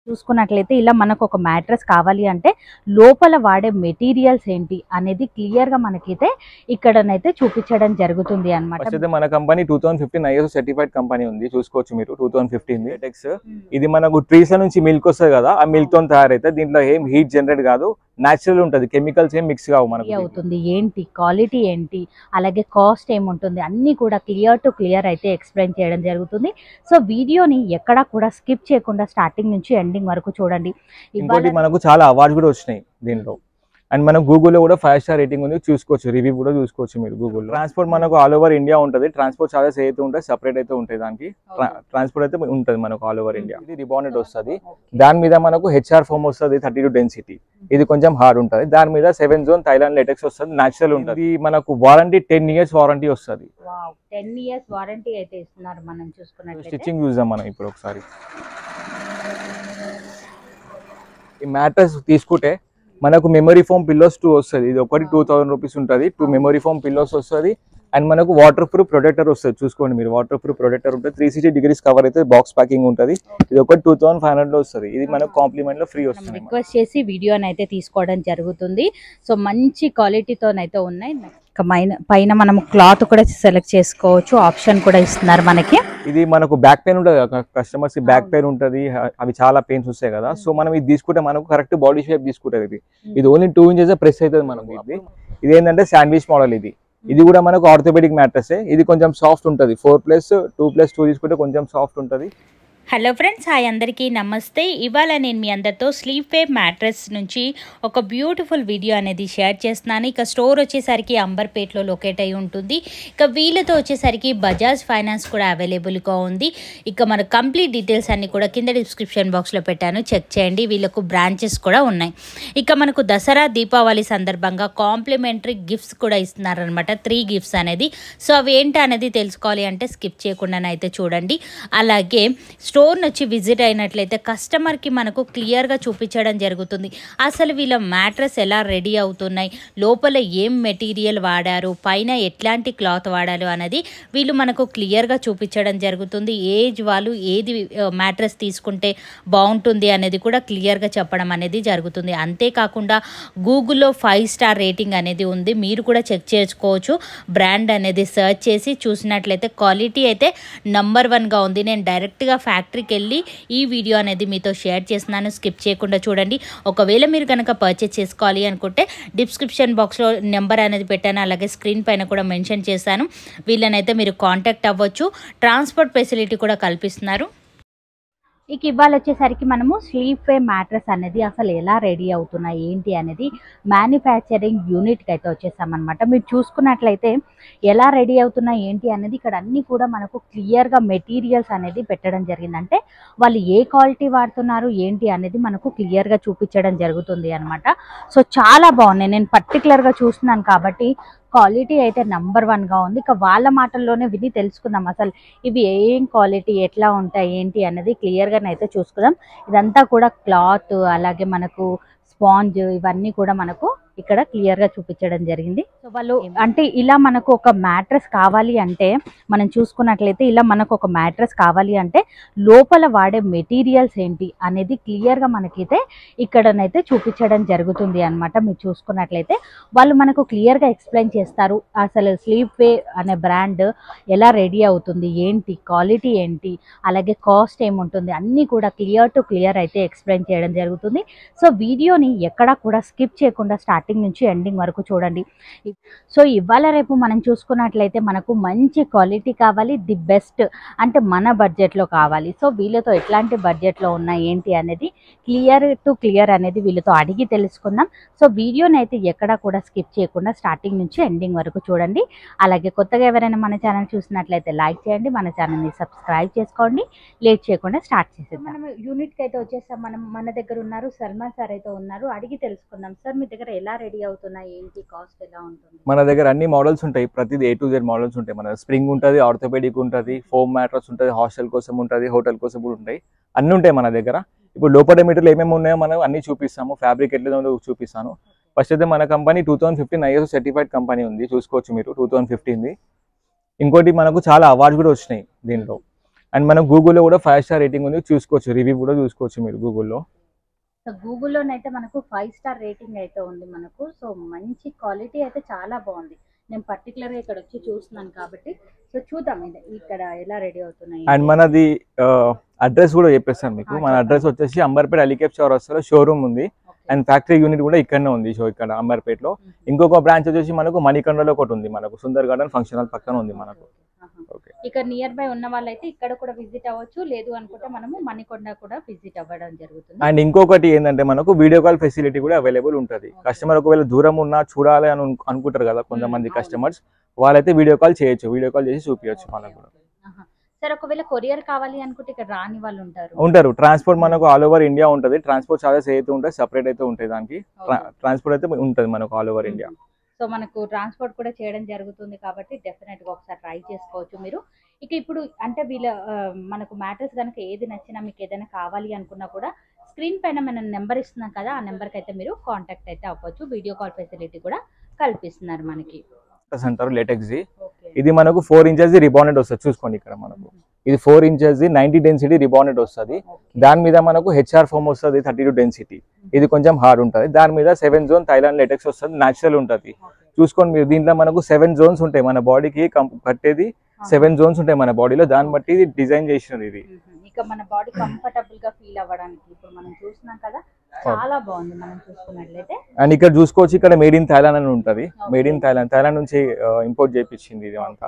చూసుకున్నట్లయితే ఇలా మనకు ఒక మ్యాట్రెస్ కావాలి అంటే లోపల వాడే మెటీరియల్స్ ఏంటి అనేది క్లియర్ గా మనకైతే ఇక్కడనైతే చూపించడం జరుగుతుంది అనమాట ఫస్ట్ అయితే మన company two thousand fifteen IS certified company ఉంది చూసుకోవచ్చు మీరు టూ థౌసండ్ ఫిఫ్టీన్ టెక్స్ ఇది మనకు ట్రీస్ నుంచి మిల్క్ వస్తుంది కదా ఆ మిల్క్ తో తయారైతే దీంట్లో ఏం హీట్ జనరేట్ కాదు నేచురల్ ఉంటది కెమికల్స్ ఏం మిక్స్ కావు మనకు దీంట్లో. అవుతుంది ఏంటి క్వాలిటీ ఏంటి అలాగే కాస్ట్ ఏముంటుంది అన్నీ కూడా క్లియర్ టు క్లియర్ అయితే ఎక్స్ప్లెయిన్ చేయడం జరుగుతుంది సో వీడియోని ఎక్కడా కూడా స్కిప్ చేయకుండా స్టార్టింగ్ నుంచి ఎండింగ్ వరకు చూడండి ఇంకోటి ఇవాళ మనకు చాలా అవార్డ్స్ కూడా వచ్చినాయి దీంట్లో అండ్ మనం గూగుల్లో కూడా ఫైవ్ స్టార్ రేటింగ్ ఉంది చూసుకోవచ్చు రివ్యూ కూడా చూసుకోవచ్చు మీరు గూగుల్ ట్రాన్స్పోర్ట్ మనకు ఆల్ ఓవర్ ఇండియా ఉంటుంది ట్రాన్స్పోర్ట్ చార్జెస్ అయితే ఉంటాయి సపరేట్ అయితే ఉంటాయి దానికి ట్రాన్స్పోర్ట్ అయితే ఉంటుంది మనకు ఆల్ ఓవర్ ఇండియా ఇది రిబాండెడ్ వస్తుంది దాని మీద మనకు హెచ్ఆర్ ఫోమ్ వస్తుంది థర్టీ టూ డెన్సిటీ ఇది కొంచెం హార్డ్ ఉంటుంది దాని మీద సెవెన్ జోన్ థైలాండ్ లెటెక్స్ వస్తుంది న్యాచురల్ ఉంటుంది ఇది మనకు వారంటీ టెన్ ఇయర్స్ వారంటీ వస్తుంది టెన్ ఇయర్స్ వారంటీ అయితే ఇస్తున్నారు మనం చూసుకున్నట్లయితే స్టిచ్చింగ్ చూద్దాం మనం ఇప్పుడు ఒకసారి ఈ మ్యాట్రస్ తీసుకుంటే మనకు మెమరీ ఫోమ్ పిల్లోస్ టూ వస్తుంది ఇది ఒకటి టూ థౌసండ్ రూపీస్ ఉంటుంది టూ మెమరీ ఫోమ్ పిల్లోస్ వస్తుంది అండ్ మనకు వాటర్ ప్రూఫ్ ప్రొటెక్టర్ వస్తుంది చూసుకోండి మీరు వాటర్ ప్రూఫ్ ప్రొటెక్టర్ ఉంటుంది త్రీ సిక్స్టీ డిగ్రీస్ కవర్ అయితే బాక్స్ ప్యాకింగ్ ఉంటుంది ఇది ఒకటి టూ థౌసండ్ ఫైవ్ హండ్రెడ్ లో వస్తుంది ఇది మనకు కాంప్లిమెంట్ లో ఫ్రీ మనం వస్తుంది రిక్వెస్ట్ చేసి వీడియోని అయితే తీసుకోవడం జరుగుతుంది సో మంచి క్వాలిటీతోనైతే ఉన్నాయి ఇక పైన పైన మనం క్లాత్ కూడా సెలెక్ట్ చేసుకోవచ్చు ఆప్షన్ కూడా ఇస్తున్నారు మనకి ఇది మనకు బ్యాక్ పెయిన్ ఉంటుంది కస్టమర్స్ బ్యాక్ పెయిన్ ఉంటుంది అవి చాలా పెయిన్స్ వస్తాయి కదా సో మనం ఇది తీసుకుంటే మనకు కరెక్ట్ బాడీ షేప్ తీసుకుంటుంది ఇది ఇది ఓన్లీ టూ ఇంచెస్ ప్రెస్ అవుతుంది మనకు ఇది ఇది ఏంటంటే శాండ్విచ్ మోడల్ ఇది ఇది కూడా మనకు ఆర్థోపెడిక్ మ్యాట్రస్ ఇది కొంచెం సాఫ్ట్ ఉంటుంది four plus two plus two తీసుకుంటే కొంచెం సాఫ్ట్ ఉంటుంది హలో ఫ్రెండ్స్ హాయ్ అందరికీ నమస్తే ఇవాళ నేను మీ అందరితో స్లీప్ వేవ్ మ్యాట్రస్ నుంచి ఒక బ్యూటిఫుల్ వీడియో అనేది షేర్ చేస్తున్నాను ఇక స్టోర్ వచ్చేసరికి అంబర్పేట్లో లొకేట్ అయి ఉంటుంది ఇక వీళ్ళతో వచ్చేసరికి బజాజ్ ఫైనాన్స్ కూడా అవైలబుల్గా ఉంది ఇక మన కంప్లీట్ డీటెయిల్స్ అన్ని కూడా కింద డిస్క్రిప్షన్ బాక్స్లో పెట్టాను చెక్ చేయండి వీళ్ళకు బ్రాంచెస్ కూడా ఉన్నాయి ఇక మనకు దసరా దీపావళి సందర్భంగా కాంప్లిమెంటరీ గిఫ్ట్స్ కూడా ఇస్తున్నారనమాట త్రీ గిఫ్ట్స్ అనేది సో అవి ఏంటి అనేది తెలుసుకోవాలి అంటే స్కిప్ చేయకుండానైతే చూడండి అలాగే స్టోర్ నుంచి విజిట్ అయినట్లయితే కస్టమర్కి మనకు క్లియర్గా చూపించడం జరుగుతుంది అసలు వీళ్ళ మ్యాట్రస్ ఎలా రెడీ అవుతున్నాయి లోపల ఏం మెటీరియల్ వాడారు పైన ఎట్లాంటి క్లాత్ వాడారు అనేది వీళ్ళు మనకు క్లియర్గా చూపించడం జరుగుతుంది ఏజ్ వాళ్ళు ఏది మ్యాట్రస్ తీసుకుంటే బాగుంటుంది అనేది కూడా క్లియర్గా చెప్పడం అనేది జరుగుతుంది అంతేకాకుండా గూగుల్లో ఫైవ్ స్టార్ రేటింగ్ అనేది ఉంది మీరు కూడా చెక్ చేసుకోవచ్చు బ్రాండ్ అనేది సెర్చ్ చేసి చూసినట్లయితే క్వాలిటీ అయితే నంబర్ వన్గా ఉంది నేను డైరెక్ట్గా ఫ్యాక్టరీకి వెళ్ళి ఈ వీడియో అనేది మీతో షేర్ చేస్తున్నాను స్కిప్ చేయకుండా చూడండి ఒకవేళ మీరు కనుక పర్చేస్ చేసుకోవాలి అనుకుంటే డిస్క్రిప్షన్ బాక్స్లో నెంబర్ అనేది పెట్టాను అలాగే స్క్రీన్ పైన కూడా మెన్షన్ చేశాను వీళ్ళనైతే మీరు కాంటాక్ట్ అవ్వచ్చు ట్రాన్స్పోర్ట్ ఫెసిలిటీ కూడా కల్పిస్తున్నారు ఇక ఇవాళ వచ్చేసరికి మనము స్లీప్ వే మ్యాట్రస్ అనేది అసలు ఎలా రెడీ అవుతున్నాయి ఏంటి అనేది మ్యానుఫ్యాక్చరింగ్ యూనిట్కి అయితే వచ్చేసామన్నమాట మీరు చూసుకున్నట్లయితే ఎలా రెడీ అవుతున్నాయి ఏంటి అనేది ఇక్కడ అన్ని కూడా మనకు క్లియర్గా మెటీరియల్స్ అనేది పెట్టడం జరిగింది అంటే వాళ్ళు ఏ క్వాలిటీ వాడుతున్నారు ఏంటి అనేది మనకు క్లియర్గా చూపించడం జరుగుతుంది అనమాట సో చాలా బాగున్నాయి నేను పర్టికులర్గా చూస్తున్నాను కాబట్టి క్వాలిటీ అయితే నంబర్ వన్గా ఉంది ఇక వాళ్ళ మాటల్లోనే విని తెలుసుకుందాం అసలు ఇవి ఏం క్వాలిటీ ఎట్లా ఉంటాయి ఏంటి అనేది క్లియర్గా అయితే చూసుకుందాం ఇదంతా కూడా క్లాత్ అలాగే మనకు స్పాంజ్ ఇవన్నీ కూడా మనకు ఇక్కడ క్లియర్ గా చూపించడం జరిగింది సో వాళ్ళు అంటే ఇలా మనకు ఒక మ్యాట్రెస్ కావాలి అంటే మనం చూసుకున్నట్లయితే ఇలా మనకు ఒక మ్యాట్రెస్ కావాలి అంటే లోపల వాడే మెటీరియల్స్ ఏంటి అనేది క్లియర్ గా మనకైతే ఇక్కడనైతే చూపించడం జరుగుతుంది అన్నమాట మీరు చూసుకున్నట్లయితే వాళ్ళు మనకు క్లియర్ గా ఎక్స్ప్లెయిన్ చేస్తారు అసలు స్లీప్ వే అనే బ్రాండ్ ఎలా రెడీ అవుతుంది ఏంటి క్వాలిటీ ఏంటి అలాగే కాస్ట్ ఏముంటుంది అన్నీ కూడా క్లియర్ టు క్లియర్ అయితే ఎక్స్ప్లెయిన్ చేయడం జరుగుతుంది సో వీడియోని ఎక్కడా కూడా స్కిప్ చేయకుండా స్టార్టింగ్ నుంచి ఎండింగ్ వరకు చూడండి సో ఇవాళ రేపు మనం చూసుకున్నట్లయితే మనకు మంచి క్వాలిటీ కావాలి ది బెస్ట్ అంటే మన బడ్జెట్లో కావాలి సో వీళ్ళతో ఎట్లాంటి బడ్జెట్లో ఉన్నాయి ఏంటి అనేది క్లియర్ టు క్లియర్ అనేది వీళ్ళతో అడిగి తెలుసుకుందాం సో వీడియోని అయితే ఎక్కడా కూడా స్కిప్ చేయకుండా స్టార్టింగ్ నుంచి ఎండింగ్ వరకు చూడండి అలాగే కొత్తగా ఎవరైనా మన ఛానల్ చూసినట్లయితే లైక్ చేయండి మన ఛానల్ని సబ్స్క్రైబ్ చేసుకోండి లేట్ చేయకుండా స్టార్ట్ చేసేద్దాం మనం యూనిట్కి అయితే వచ్చేసాం మనం మన దగ్గర ఉన్నారు సల్మాన్ సార్ అయితే ఉన్నారు అడిగి తెలుసుకుందాం సార్ మీ దగ్గర ఎలా రెడీ అవుతున్నాయి ఏంటి కాస్ట్ ఎలా ఉంటుంది మన దగ్గర అన్ని మోడల్స్ ఉంటాయి ప్రతిది ఏ టు జెడ్ మోడల్స్ ఉంటాయి మన స్ప్రింగ్ ఉంటుంది ఆర్థోపెడిక్ ఉంటుంది ఫోమ్ మ్యాట్రస్ ఉంటుంది హాస్టల్ కోసం ఉంటుంది హోటల్ కోసం కూడా ఉంటాయి అన్ని ఉంటాయి మన దగ్గర ఇప్పుడు లోపల మెటీరియల్ ఏమేమి ఉన్నాయో మనం అన్ని చూపిస్తాము ఫ్యాబ్రిక్ ఎట్లా ఉందో చూపిస్తాను ఫస్ట్ అయితే మన company two thousand fifteen IS certified company ఉంది చూసుకోవచ్చు మీరు టూ థౌసండ్ ఫిఫ్టీన్ది ఇంకోటి మనకు చాలా అవార్డ్స్ కూడా వచ్చినాయి దీంట్లో అండ్ మనం గూగుల్లో కూడా ఫైవ్ స్టార్ రేటింగ్ ఉంది చూసుకోవచ్చు రివ్యూ కూడా చూసుకోవచ్చు మీరు గూగుల్లో సో గూగుల్లోనైతే మనకు ఫైవ్ స్టార్ రేటింగ్ అయితే ఉంది మనకు సో మంచి క్వాలిటీ అయితే చాలా బాగుంది నేను పర్టికులర్గా ఇక్కడ వచ్చి చూస్తున్నాను కాబట్టి సో చూద్దాం ఇది ఇక్కడ ఎలా రెడీ అవుతున్నాయి అండ్ మనది అడ్రస్ కూడా చెప్పేస్తాను మీకు మన అడ్రస్ వచ్చేసి అంబర్పేట అలికేప్ చౌరస్తాలో షోరూమ్ ఉంది అండ్ ఫ్యాక్టరీ యూనిట్ కూడా ఇక్కడనే ఉంది షో ఇక్కడ అంబర్పేటలో ఇంకొక బ్రాంచ్ వచ్చేసి మనకు మణికొండలో ఒకటి ఉంది మనకు సుందర్ గార్డెన్ ఫంక్షన్ హాల్ పక్కన ఉంది మనకు ఓకే ఇక్కడ నియర్ బై ఉన్న వాళ్ళైతే ఇక్కడ కూడా విజిట్ అవ్వచ్చు లేదు అనుకుంటే మనము మణికొండ కూడా విజిట్ అవ్వడం జరుగుతుంది అండ్ ఇంకొకటి ఏంటంటే మనకు వీడియో కాల్ ఫెసిలిటీ కూడా అవైలబుల్ ఉంటుంది కస్టమర్ ఒకవేళ దూరం ఉన్నా చూడాలి అని అను- అనుకుంటారు కదా కొంతమంది అవును. కస్టమర్స్ వాళ్ళైతే వీడియో కాల్ చేయొచ్చు వీడియో కాల్ చేసి చూపించచ్చు మనకు కూడా ఆహా. సరే ఒకవేళ కొరియర్ కావాలి అనుకుంటే ఇక్కడ రాని వాళ్ళు ఉంటారు ఉంటారు ట్రాన్స్పోర్ట్ మనకు ఆల్ ఓవర్ ఇండియా ఉంటుంది ట్రాన్స్పోర్ట్ చార్జెస్ అయితే ఉంటాయి సపరేట్ అయితే ఉంటాయి దానికి ట్రాన్స్పోర్ట్ అయితే ఉంటుంది మనకు ఆల్ ఓవర్ ఇండియా సో మనకు ట్రాన్స్పోర్ట్ కూడా చేయడం జరుగుతుంది కాబట్టి డెఫినెట్ గా ఒకసారి ట్రై చేసుకోవచ్చు మీరు ఇక ఇప్పుడు అంటే వీళ్ళ ఆ, మనకు మ్యాటర్స్ కనుక ఏది నచ్చినా మీకు ఏదైనా కావాలి అనుకున్నా కూడా స్క్రీన్ పైన మనం నెంబర్ ఇస్తున్నాం కదా ఆ నెంబర్కి అయితే మీరు కాంటాక్ట్ అయితే అవ్వచ్చు వీడియో కాల్ ఫెసిలిటీ కూడా కల్పిస్తున్నారు మనకి అంటారు లేటెక్స్ ది ఓకే ఇది మనకు ఫోర్ ఇంచెస్ రిబాండెడ్ వస్తుంది చూసుకోండి ఇక్కడ మనకు ఇది four inches ninety density rebonded వస్తుంది దాని మీద మనకు హెచ్ఆర్ ఫోమ్ వస్తుంది థర్టీ టూ డెన్సిటీ ఇది కొంచెం హార్డ్ ఉంటుంది దాని మీద సెవెన్ జోన్ థైలాండ్ లెటెక్స్ వస్తుంది న్యాచురల్ ఉంటుంది చూసుకోండి మీరు దీంట్లో మనకు సెవెన్ జోన్స్ ఉంటాయి మన బాడీకి కట్టేది సెవెన్ జోన్స్ ఉంటాయి మన బాడీలో దాన్ని బట్టి ఇది డిజైన్ చేసినది ఇది ఇక మన బాడీ కంఫర్టబుల్ గా ఫీల్ అవ్వడానికి ఇప్పుడు మనం చూస్తున్నాం కదా చాలా బాగుంది మనం చూసుకున్నట్లయితే అండ్ ఇక్కడ చూసుకోవచ్చు ఇక్కడ మేడ్ ఇన్ థైలాండ్ అని ఉంటుంది మేడ్ ఇన్ థైలాండ్ థైలాండ్ నుంచి ఇంపోర్ట్ చేయించింది ఇది అంతా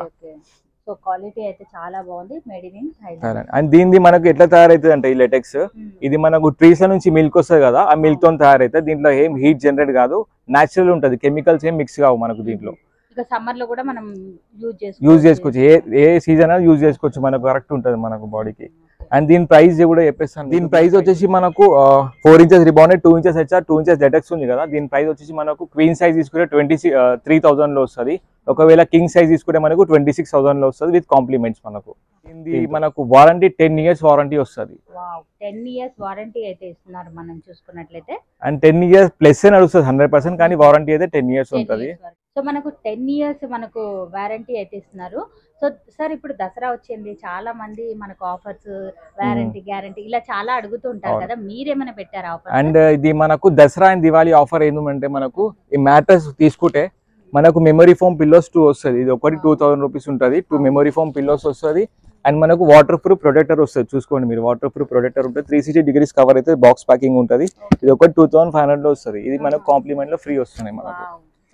సో క్వాలిటీ అయితే చాలా బాగుంది made in Thailand Thailand and దీనిది మనకు ఎట్లా తయారవుతుంది అంటే ఈ లెటెక్స్ ఇది మనకు ట్రీస్ నుంచి మిల్క్ వస్తుంది కదా ఆ మిల్క్ తో తయారైతే దీంట్లో ఏం హీట్ జనరేట్ కాదు నేచురల్ ఉంటుంది కెమికల్స్ ఏం మిక్స్ కావు మనకు దీంట్లో ఇక సమ్మర్ లో కూడా మనం యూజ్ చేసుకోవచ్చు యూజ్ చేసుకోవచ్చు ఏ ఏ సీజన్ అయినా యూజ్ చేసుకోవచ్చు మనకు కరెక్ట్ ఉంటుంది మనకు బాడీకి అండ్ దీని ప్రైస్ కూడా చెప్పేస్తాను దీని ప్రైస్ వచ్చేసి మనకు four inches rebonded two inches HR two inches latex ఉంది కదా దీని ప్రైస్ వచ్చేసి మనకు క్వీన్ సైజ్ తీసుకుంటే ట్వంటీ త్రీ థౌసండ్ లో వస్తుంది ఒకవేళ కింగ్ సైజ్ తీసుకుంటే మనకు ట్వంటీ సిక్స్ థౌసండ్ లో వస్తుంది విత్ కాంప్లిమెంట్స్ మనకు ఇది మనకు వారంటీ టెన్ ఇయర్స్ వారంటీ వస్తుంది టెన్ ఇయర్స్ వారంటీ అయితే ఇస్తున్నారు మనం చూసుకున్నట్లయితే అండ్ టెన్ ఇయర్స్ ప్లస్ నడుస్తుంది హండ్రెడ్ పర్సెంట్ కానీ వారంటీ అయితే టెన్ ఇయర్స్ ఉంటుంది సో మనకు టెన్ ఇయర్స్ మనకు వారంటీ అయితే ఇస్తున్నారు సో సార్ ఇప్పుడు దసరా వచ్చింది చాలా మంది మనకు ఆఫర్స్ వారంటీ గ్యారంటీ ఇలా చాలా అడుగుతూ ఉంటారు అవును. కదా మీరేమైనా పెట్టారా ఆఫర్ అండ్ ఇది మనకు దసరా అండ్ దివాళీ ఆఫర్ ఏంటంటే మనకు ఈ మ్యాట్రస్ తీసుకుంటే మనకు మెమరీ ఫోమ్ పిల్లోస్ టూ వస్తుంది ఇది ఒకటి టూ థౌసండ్ రూపీస్ ఉంటుంది టూ మెమరీ ఫోమ్ పిల్లోస్ వస్తుంది అండ్ మనకు వాటర్ ప్రూఫ్ ప్రొటెక్టర్ వస్తుంది చూసుకోండి మీరు వాటర్ ప్రూఫ్ ప్రొటెక్టర్ ఉంటుంది త్రీ సిక్స్టీ డిగ్రీస్ కవర్ అయితే బాక్స్ ప్యాకింగ్ ఉంటుంది ఇది ఒకటి టూ థౌసండ్ ఫైవ్ హండ్రెడ్ లో వస్తుంది ఇది మనకు కాంప్లిమెంట్ లో ఫ్రీ వస్తున్నాయి మనకు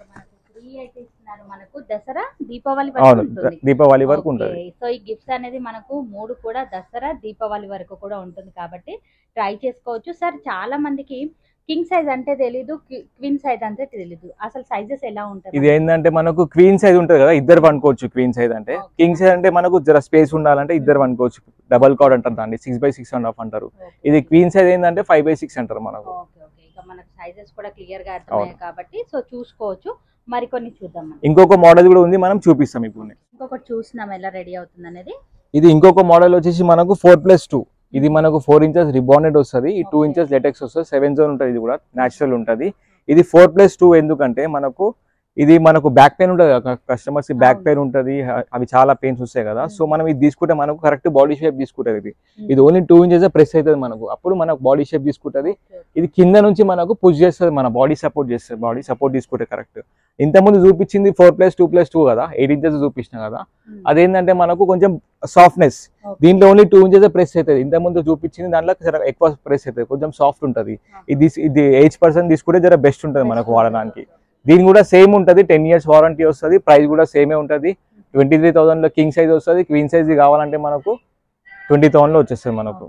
ఫ్రీ అయితే ఇస్తున్నారు మనకు దసరా దీపావళి అవును వరకు ఉంటుంది దీపావళి వరకు ఉంటుంది ఓకే. సో ఈ గిఫ్ట్స్ అనేది మనకు మూడు కూడా దసరా దీపావళి వరకు కూడా ఉంటుంది కాబట్టి ట్రై చేసుకోవచ్చు సార్ చాలా మందికి కింగ్ సైజ్ అంటే తెలీదు క్వీన్ సైజ్ అంటే తెలీదు అసలు సైజెస్ ఎలా ఉంటాయి ఇది ఏంటంటే మనకు క్వీన్ సైజ్ ఉంటుంది కదా ఇద్దరు పనుకోవచ్చు క్వీన్ సైజ్ అంటే Okay. కింగ్ సైజ్ అంటే మనకు జర స్పేస్ ఉండాలంటే ఇద్దరు పనుకోవచ్చు డబల్ కార్డ్ అంటారు దాన్ని six by six and half అంటారు ఇది క్వీన్ సైజ్ ఏంటంటే ఫైవ్ బై సిక్స్ అంటారు మనకు ఓకే ఓకే ఇక మనకు సైజెస్ కూడా క్లియర్ గా అర్థమయ్యాయి కాబట్టి సో చూసుకోవచ్చు మరికొన్ని చూద్దాం మనం ఇంకొక మోడల్ కూడా ఉంది మనం చూపిస్తాం ఇప్పుడు ఇంకొకటి చూసినాం ఎలా రెడీ అవుతుంది అనేది ఇది ఇంకొక మోడల్ వచ్చేసి మనకు ఫోర్ ప్లస్ టూ ఇది మనకు ఫోర్ ఇంచెస్ రిబాండెడ్ వస్తుంది ఈ టూ Okay. ఇంచెస్ లెటెక్స్ వస్తుంది సెవెన్ జోన్ ఉంటుంది ఇది కూడా న్యాచురల్ ఉంటుంది ఇది ఫోర్ ప్లస్ టూ ఎందుకంటే మనకు ఇది మనకు బ్యాక్ పెయిన్ ఉంటుంది కస్టమర్స్ కి బ్యాక్ అవును. పెయిన్ ఉంటుంది అవి చాలా పెయిన్స్ వస్తాయి కదా సో మనం ఇది తీసుకుంటే మనకు కరెక్ట్ బాడీ షేప్ తీసుకుంటుంది ఇది ఇది ఓన్లీ టూ ఇంచెస్ ప్రెస్ అవుతుంది మనకు అప్పుడు మనకు బాడీ షేప్ తీసుకుంటుంది ఇది కింద నుంచి మనకు పుష్ చేస్తుంది మన బాడీ సపోర్ట్ చేస్తుంది బాడీ సపోర్ట్ తీసుకుంటే కరెక్ట్ ఇంతకుముందు చూపించింది four plus two plus two కదా ఎయిట్ ఇంచెస్ చూపించిన కదా అదేంటంటే మనకు కొంచెం సాఫ్ట్నెస్ Okay. దీంట్లో ఓన్లీ టూ ఇంచెస్ ప్రెస్ అవుతుంది ఇంతకుముందు చూపించింది దాంట్లో జర ఎక్కువ ప్రెస్ అవుతుంది కొంచెం సాఫ్ట్ ఉంటుంది ఇది ఇది ఏజ్ పర్సన్ తీసుకుంటే జర బెస్ట్ ఉంటుంది మనకు వాడడానికి దీని కూడా సేమ్ ఉంటుంది టెన్ ఇయర్స్ వారంటీ వస్తుంది ప్రైస్ కూడా సేమే ఉంటుంది ట్వంటీ త్రీ థౌసండ్ లో కింగ్ సైజ్ వస్తుంది క్వీన్ సైజ్ కావాలంటే మనకు ట్వంటీ థౌసండ్ లో వచ్చేస్తుంది మనకు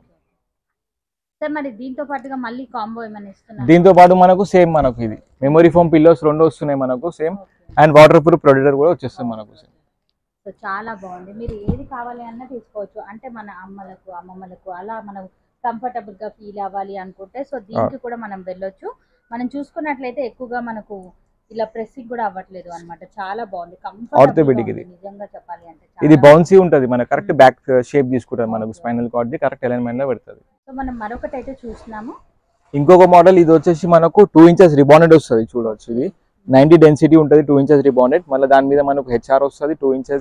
సార్ మరి దీంతో పాటుగా మళ్ళీ కాంబో ఏమైనా ఇస్తున్నారు దీంతో పాటు మనకు సేమ్ మనకు ఇది మెమరీ ఫోమ్ పిల్లోస్ రెండు వస్తున్నాయి మనకు same and waterproof protector కూడా వచ్చేస్తుంది మనకు సేమ్ సో చాలా బాగుంది మీరు ఏది కావాలి అన్నా తీసుకోవచ్చు అంటే మన అమ్మలకు అమ్మమ్మలకు అలా మనం కంఫర్టబుల్ గా ఫీల్ అవ్వాలి అనుకుంటే సో దీనికి కూడా మనం వెళ్ళొచ్చు మనం చూసుకున్నట్లయితే ఎక్కువగా మనకు ఇలా ప్రెస్సింగ్ కూడా అవ్వట్లేదు అన్నమాట చాలా బాగుంది Orthopedic కంఫర్టబుల్ ఇది. నిజంగా చెప్పాలి అంటే ఇది చాలా బౌన్సీ ఉంటుంది మన కరెక్ట్ బ్యాక్ షేప్ తీసుకుంటుంది మనకు స్పైనల్ కార్డ్ కరెక్ట్ అలైన్మెంట్ లో పెడుతుంది సో మనం మరొకటి అయితే చూస్తున్నాము ఇంకొక మోడల్ ఇది వచ్చేసి మనకు టూ ఇంచెస్ రిబాండెడ్ వస్తుంది చూడవచ్చు ఇది నైన్టీ డెన్సిటీ ఉంటుంది టూ ఇంచెస్ రిబాండెడ్ మళ్ళీ దాని మీద మనకు హెచ్ఆర్ వస్తుంది టూ ఇంచెస్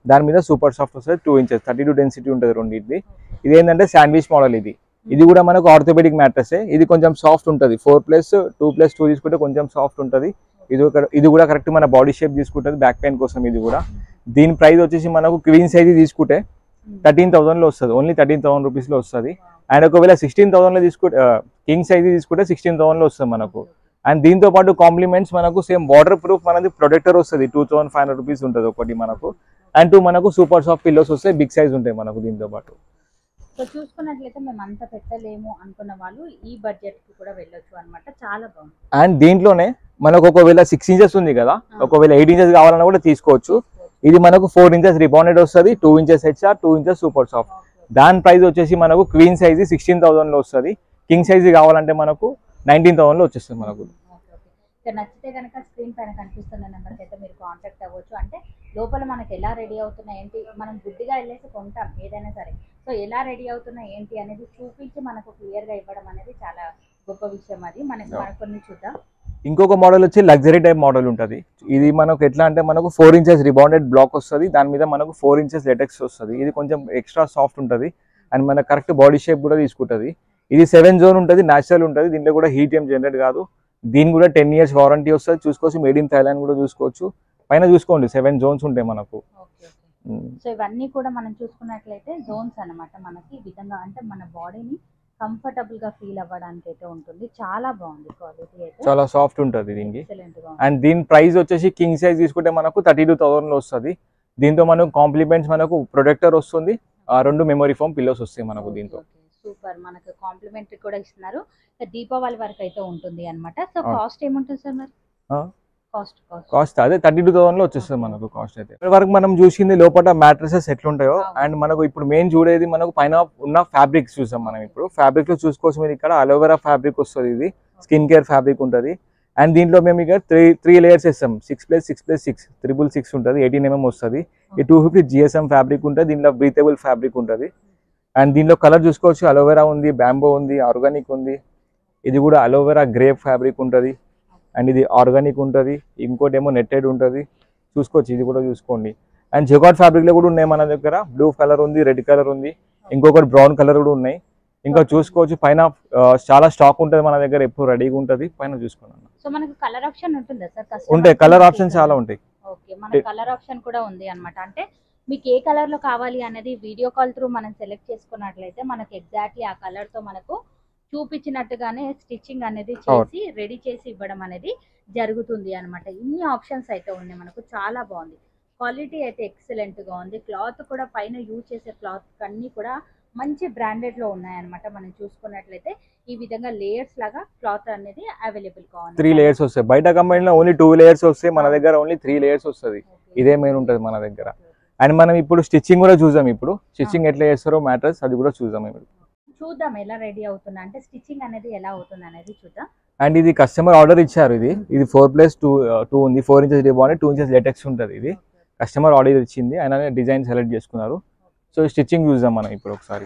దాని మీద సూపర్ సాఫ్ట్ వస్తుంది two inches thirty two density ఉంటుంది రెండు ఇది ఇది ఏంటంటే శాండ్విచ్ మోడల్ ఇది ఇది కూడా మనకు ఆర్థోపెడిక్ మ్యాట్రస్ ఇది కొంచెం సాఫ్ట్ ఉంటుంది four plus two plus two తీసుకుంటే కొంచెం సాఫ్ట్ ఉంటుంది ఇది ఒక ఇది కూడా కరెక్ట్ మన బాడీ షేప్ తీసుకుంటుంది బ్యాక్ పెయిన్ కోసం ఇది కూడా దీని ప్రైస్ వచ్చేసి మనకు క్వీన్ సైజ్ తీసుకుంటే థర్టీన్ థౌసండ్లో వస్తుంది ఓన్లీ థర్టీన్ థౌసండ్ రూపీస్లో వస్తుంది అండ్ ఒకవేళ సిక్స్టీన్ థౌసండ్లో తీసుకుంటే కింగ్ సైజ్ తీసుకుంటే సిక్స్టీన్ థౌసండ్లో వస్తుంది మనకు అండ్ దీంతో పాటు కాంప్లిమెంట్స్ మనకు సేమ్ వాటర్ ప్రూఫ్ మనది ప్రొటెక్టర్ వస్తుంది two thousand five hundred rupees ఉంటుంది ఒకటి మనకు అండ్ టూ మనకు సూపర్ సాఫ్ట్ పిల్లోస్ వస్తాయి బిగ్ సైజ్ ఉంటాయి మనకు దీంతో పాటు సో చూసుకున్నట్లయితే మేము అంత పెట్టలేము అనుకున్న వాళ్ళు ఈ బడ్జెట్ కి కూడా వెళ్ళొచ్చు అన్నమాట చాలా బాగుంది అండ్ దీంట్లోనే మనకు ఒకవేళ సిక్స్ ఇంచెస్ ఉంది కదా ఒకవేళ ఎయిట్ ఇంచెస్ కావాలన్నా కూడా తీసుకోవచ్చు ఇది మనకు ఫోర్ ఇంచెస్ రిబౌండెడ్ వస్తుంది two inches HR two inches super soft దాని ప్రైస్ వచ్చేసి మనకు క్వీన్ సైజ్ సిక్స్టీన్ థౌసండ్లో వస్తుంది కింగ్ సైజ్ కావాలంటే మనకు నైన్టీన్ థౌసండ్లో వచ్చేస్తుంది మనకు ఓకే, ఓకే. ఇక నచ్చితే కనుక స్క్రీన్ పైన కనిపిస్తున్న నెంబర్కి అయితే మీరు కాంటాక్ట్ అవ్వచ్చు అంటే లోపల మనకి ఎలా రెడీ అవుతున్నాయి ఏంటి మనం గుడ్డిగా వెళ్ళేసి కొంటాం ఏదైనా సరే సో ఎలా రెడీ అవుతున్నాయి ఏంటి అనేది చూపించి మనకు క్లియర్ గా ఇవ్వడం అనేది చాలా గొప్ప విషయం అది మనకి మనకు కొన్ని చూద్దాం ఇంకొక మోడల్ వచ్చి లగ్జరీ టైప్ మోడల్ ఉంటుంది ఇది మనకు ఎట్లా అంటే మనకు ఫోర్ ఇంచెస్ రిబౌండెడ్ బ్లాక్ వస్తుంది దాని మీద మనకు ఫోర్ ఇంచెస్ లెటెక్స్ వస్తుంది ఇది కొంచెం ఎక్స్ట్రా సాఫ్ట్ ఉంటుంది అండ్ మన కరెక్ట్ బాడీ షేప్ కూడా తీసుకుంటుంది ఇది సెవెన్ జోన్ ఉంటుంది న్యాచురల్ ఉంటుంది దీంట్లో కూడా హీట్ ఏం జనరేట్ కాదు దీని కూడా టెన్ ఇయర్స్ వారంటీ వస్తుంది చూసుకోవచ్చు మేడ్ ఇన్ థైలాండ్ కూడా చూసుకోవచ్చు పైన చూసుకోండి సెవెన్ జోన్స్ ఉంటాయి మనకు ఓకే ఓకే సో ఇవన్నీ కూడా మనం చూసుకున్నట్లయితే జోన్స్ అన్నమాట మనకి ఈ విధంగా అంటే మన బాడీని కంఫర్టబుల్ గా ఫీల్ అవ్వడానికి అయితే ఉంటుంది చాలా బాగుంది క్వాలిటీ అయితే చాలా సాఫ్ట్ ఉంటుంది దీనికి ఎక్సలెంట్ గా ఉంది. అండ్ దీని ప్రైస్ వచ్చేసి కింగ్ సైజ్ తీసుకుంటే మనకు థర్టీ టూ థౌసండ్లో వస్తుంది దీంతో మనకు కాంప్లిమెంట్స్ మనకు ప్రొటెక్టర్ వస్తుంది ఆ రెండు మెమరీ ఫోమ్ పిల్లోస్ వస్తాయి మనకు దీంతో సూపర్ మనకు కాంప్లిమెంటరీ కూడా ఇస్తున్నారు ఇక దీపావళి వరకు అయితే ఉంటుంది అన్నమాట సో ఆ. కాస్ట్ ఏముంటుంది సార్ మరి ఆ. కాస్ట్ కాస్ట్ కాస్ట్ అదే థర్టీ టూ థౌసండ్ లో వచ్చేస్తుంది మనకు కాస్ట్ అయితే ఇప్పటి వరకు మనం చూసింది లోపల మ్యాట్రసెస్ ఎట్లుంటాయో అవును. అండ్ మనకు ఇప్పుడు మెయిన్ చూడేది మనకు పైన ఉన్న ఫ్యాబ్రిక్స్ చూసాం మనం ఇప్పుడు ఫ్యాబ్రిక్ లో చూసుకోవచ్చు మీరు ఇక్కడ అలోవెరా ఫ్యాబ్రిక్ వస్తుంది ఇది స్కిన్ కేర్ ఫ్యాబ్రిక్ ఉంటుంది అండ్ దీంట్లో మేము ఇక త్రీ త్రీ లేయర్స్ ఇస్తాం six plus six plus six triple six ఉంటుంది ఎయిటీన్ ఎంఎం వస్తుంది ఈ టూ ఫిఫ్టీ జిఎస్ఎం ఫ్యాబ్రిక్ ఉంటుంది దీంట్లో బ్రీతబుల్ ఫ్యాబ్రిక్ ఉంటుంది అండ్ దీంట్లో కలర్ చూసుకోవచ్చు అలోవెరా ఉంది బ్యాంబో ఉంది ఆర్గానిక్ ఉంది ఇది కూడా అలోవెరా గ్రేప్ ఫ్యాబ్రిక్ ఉంటుంది అండ్ ఇది ఆర్గానిక్ ఉంటుంది ఇంకోటి ఏమో నెట్టెడ్ ఉంటుంది చూసుకోవచ్చు ఇది కూడా చూసుకోండి అండ్ జెకాట్ ఫ్యాబ్రిక్ లో కూడా ఉన్నాయి మన దగ్గర బ్లూ కలర్ ఉంది రెడ్ కలర్ ఉంది ఇంకొకటి బ్రౌన్ కలర్ కూడా ఉన్నాయి ఇంకా చూసుకోవచ్చు పైన ఆ, చాలా స్టాక్ ఉంటుంది మన దగ్గర ఎప్పుడు రెడీగా ఉంటుంది పైన చూసుకున్నాను సో మనకు కలర్ ఆప్షన్ ఉంటుందా సార్ ఉంటాయి కలర్ ఆప్షన్స్ చాలా ఉంటాయి ఓకే మన కలర్ ఆప్షన్ కూడా ఉంది అన్నమాట అంటే మీకు ఏ కలర్ లో కావాలి అనేది వీడియో కాల్ త్రూ మనం సెలెక్ట్ చేసుకున్నట్లయితే మనకి ఎగ్జాక్ట్లీ ఆ కలర్ తో మనకు చూపించినట్టుగానే స్టిచ్చింగ్ అనేది చేసి రెడీ చేసి ఇవ్వడం అనేది జరుగుతుంది అన్నమాట ఇన్ని ఆప్షన్స్ అయితే ఉన్నాయి మనకు చాలా బాగుంది క్వాలిటీ అయితే ఎక్సలెంట్ గా ఉంది క్లాత్ కూడా పైన యూజ్ చేసే క్లాత్ అన్ని కూడా మంచి బ్రాండెడ్ లో ఉన్నాయన్నమాట మనం చూసుకున్నట్లయితే ఈ విధంగా లేయర్స్ లాగా క్లాత్ అనేది అవైలబుల్ గా ఉంది త్రీ లేయర్స్ వస్తాయి బయట కంపెనీ లో ఓన్లీ టూ లేయర్స్ వస్తాయి మన దగ్గర ఓన్లీ త్రీ లేయర్స్ వస్తుంది ఇదే మెయిన్ ఉంటుంది మన దగ్గర అండ్ మనం ఇప్పుడు స్టిచ్చింగ్ కూడా చూసాం ఇప్పుడు స్టిచ్చింగ్ ఎట్లా చేస్తారో మ్యాటర్స్ అది కూడా చూసాం ఇప్పుడు చూద్దాం ఎలా రెడీ అవుతుందా అంటే స్టిచ్చింగ్ అనేది ఎలా అవుతుంది అనేది చూద్దాం అండ్ ఇది కస్టమర్ ఆర్డర్ ఇచ్చారు ఇది ఇది ఫోర్ ప్లస్ టూ టూ ఉంది four inches rebond two inches latex ఉంటుంది ఇది కస్టమర్ ఆర్డర్ ఇచ్చింది ఆయన డిజైన్ సెలెక్ట్ చేసుకున్నారు సో స్టిచ్చింగ్ చూద్దాం మనం ఇప్పుడు ఒకసారి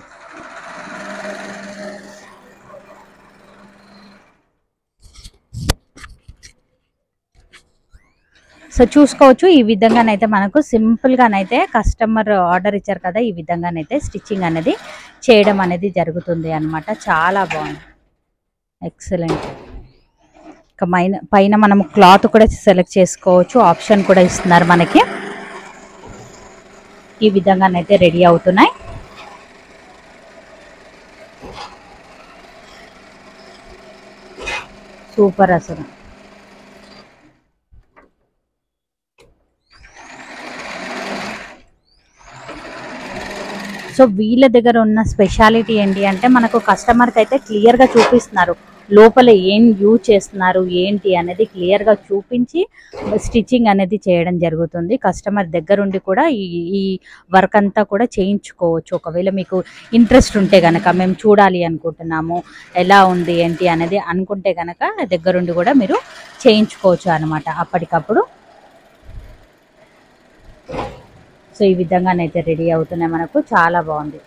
సో చూసుకోవచ్చు ఈ విధంగానైతే మనకు సింపుల్ గానైతే కస్టమర్ ఆర్డర్ ఇచ్చారు కదా ఈ విధంగానైతే స్టిచ్చింగ్ అనేది చేయడం అనేది జరుగుతుంది అన్నమాట చాలా బాగుంది ఎక్సలెంట్ ఇక పైన పైన మనం క్లాత్ కూడా సెలెక్ట్ చేసుకోవచ్చు ఆప్షన్ కూడా ఇస్తున్నారు మనకి ఈ విధంగానైతే రెడీ అవుతున్నాయి సూపర్ అసలు సో వీళ్ళ దగ్గర ఉన్న స్పెషాలిటీ ఏంటి అంటే మనకు కస్టమర్కి అయితే క్లియర్గా చూపిస్తున్నారు లోపల ఏం యూజ్ చేస్తున్నారు ఏంటి అనేది క్లియర్గా చూపించి స్టిచ్చింగ్ అనేది చేయడం జరుగుతుంది కస్టమర్ దగ్గరుండి కూడా ఈ ఈ వర్క్ అంతా కూడా చేయించుకోవచ్చు ఒకవేళ మీకు ఇంట్రెస్ట్ ఉంటే కనుక మేము చూడాలి అనుకుంటున్నాము ఎలా ఉంది ఏంటి అనేది అనుకుంటే కనుక దగ్గరుండి కూడా మీరు చేయించుకోవచ్చు అనమాట అప్పటికప్పుడు సో ఈ విధంగానైతే రెడీ అవుతున్నాయి మనకు చాలా బాగుంది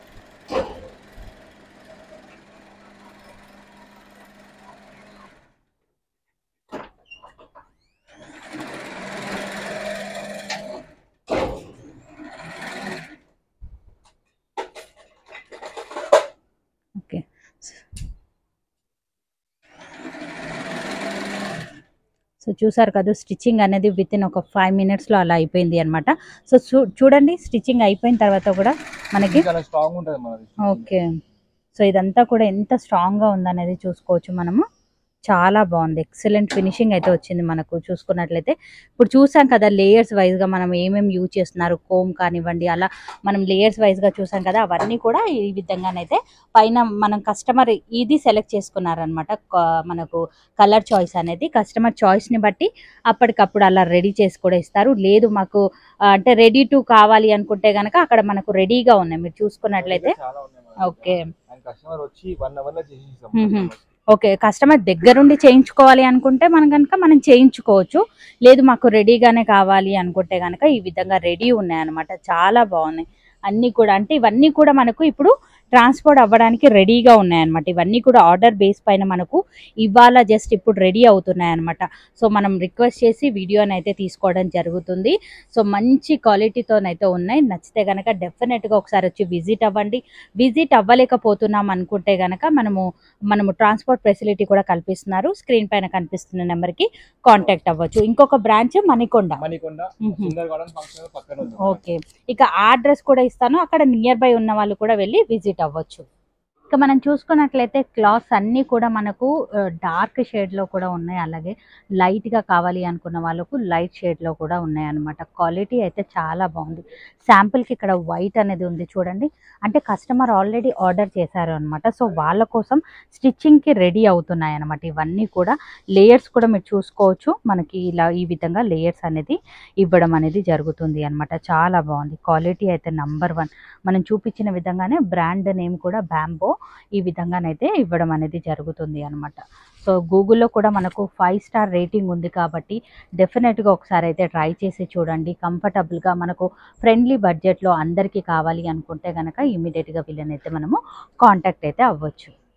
సో చూసారు కదా స్టిచ్చింగ్ అనేది విత్ ఇన్ ఒక ఫైవ్ మినిట్స్లో అలా అయిపోయింది అనమాట సో చూ చూడండి స్టిచ్చింగ్ అయిపోయిన తర్వాత కూడా మనకి చాలా స్ట్రాంగ్ ఉంటుంది మనది ఓకే సో ఇదంతా కూడా ఎంత స్ట్రాంగ్గా ఉందనేది చూసుకోవచ్చు మనము చాలా బాగుంది ఎక్సలెంట్ ఫినిషింగ్ అయితే వచ్చింది మనకు చూసుకున్నట్లయితే ఇప్పుడు చూసాం కదా లేయర్స్ వైజ్గా మనం ఏమేమి యూజ్ చేస్తున్నారు కోమ్ కానివ్వండి అలా మనం లేయర్స్ వైజ్గా చూసాం కదా అవన్నీ కూడా ఈ విధంగానైతే పైన మనం కస్టమర్ ఇది సెలెక్ట్ చేసుకున్నారనమాట మనకు కలర్ చాయిస్ అనేది కస్టమర్ చాయిస్ని బట్టి అప్పటికప్పుడు అలా రెడీ చేసి కూడా ఇస్తారు లేదు మాకు ఆ, అంటే రెడీ టు కావాలి అనుకుంటే కనుక అక్కడ మనకు రెడీగా ఉన్నాయి మీరు చూసుకున్నట్లయితే చాలా ఉన్నాయి మన ఓకే అండ్ కస్టమర్ వచ్చి వన్ అవర్ లో చేసి ఇస్తాం మ్మ్. ఓకే కస్టమర్ దగ్గరుండి చేయించుకోవాలి అనుకుంటే మనం కనుక మనం చేయించుకోవచ్చు లేదు మాకు రెడీగానే కావాలి అనుకుంటే కనుక ఈ విధంగా రెడీ ఉన్నాయన్నమాట చాలా బాగున్నాయి అన్నీ కూడా అంటే ఇవన్నీ కూడా మనకు ఇప్పుడు ట్రాన్స్పోర్ట్ అవ్వడానికి రెడీగా ఉన్నాయన్నమాట ఇవన్నీ కూడా ఆర్డర్ బేస్ పైన మనకు ఇవాళ జస్ట్ ఇప్పుడు రెడీ అవుతున్నాయన్నమాట సో మనం రిక్వెస్ట్ చేసి వీడియోని అయితే తీసుకోవడం జరుగుతుంది సో మంచి క్వాలిటీతోనైతే ఉన్నాయి నచ్చితే కనుక డెఫినెట్గా ఒకసారి వచ్చి విజిట్ అవ్వండి విజిట్ అవ్వలేకపోతున్నాం అనుకుంటే కనుక మనము మనము ట్రాన్స్పోర్ట్ ఫెసిలిటీ కూడా కల్పిస్తున్నారు స్క్రీన్ పైన కనిపిస్తున్న నెంబర్కి కాంటాక్ట్ అవ్వచ్చు ఇంకొక బ్రాంచ్ మణికొండ మణికొండ మ్మ్. సుందర్ గార్డెన్ ఫంక్షన్ పక్కన ఉంది ఓకే ఇక ఆ అడ్రస్ కూడా ఇస్తాను అక్కడ నియర్ బై ఉన్న వాళ్ళు కూడా వెళ్ళి విజిట్ అవ్వచ్చు ఇక మనం చూసుకున్నట్లయితే క్లాత్స్ అన్నీ కూడా మనకు డార్క్ షేడ్లో కూడా ఉన్నాయి అలాగే లైట్గా కావాలి అనుకున్న వాళ్ళకు లైట్ షేడ్లో కూడా ఉన్నాయి అన్నమాట క్వాలిటీ అయితే చాలా బాగుంది శాంపుల్కి ఇక్కడ వైట్ అనేది ఉంది చూడండి అంటే కస్టమర్ ఆల్రెడీ ఆర్డర్ చేశారు అనమాట సో వాళ్ళ కోసం స్టిచ్చింగ్కి రెడీ అవుతున్నాయి అనమాట ఇవన్నీ కూడా లేయర్స్ కూడా మీరు చూసుకోవచ్చు మనకి ఇలా ఈ విధంగా లేయర్స్ అనేది ఇవ్వడం అనేది జరుగుతుంది అన్నమాట చాలా బాగుంది క్వాలిటీ అయితే నంబర్ వన్ మనం చూపించిన విధంగానే బ్రాండ్ నేమ్ కూడా బ్యాంబో ఈ విధంగానైతే ఇవ్వడం అనేది జరుగుతుంది అనమాట సో గూగుల్లో కూడా మనకు ఫైవ్ స్టార్ రేటింగ్ ఉంది కాబట్టి డెఫినెట్గా ఒకసారి అయితే ట్రై చేసి చూడండి కంఫర్టబుల్గా మనకు ఫ్రెండ్లీ బడ్జెట్లో అందరికీ కావాలి అనుకుంటే కనుక ఇమీడియట్గా వీళ్ళనైతే మనము కాంటాక్ట్ అయితే అవ్వచ్చు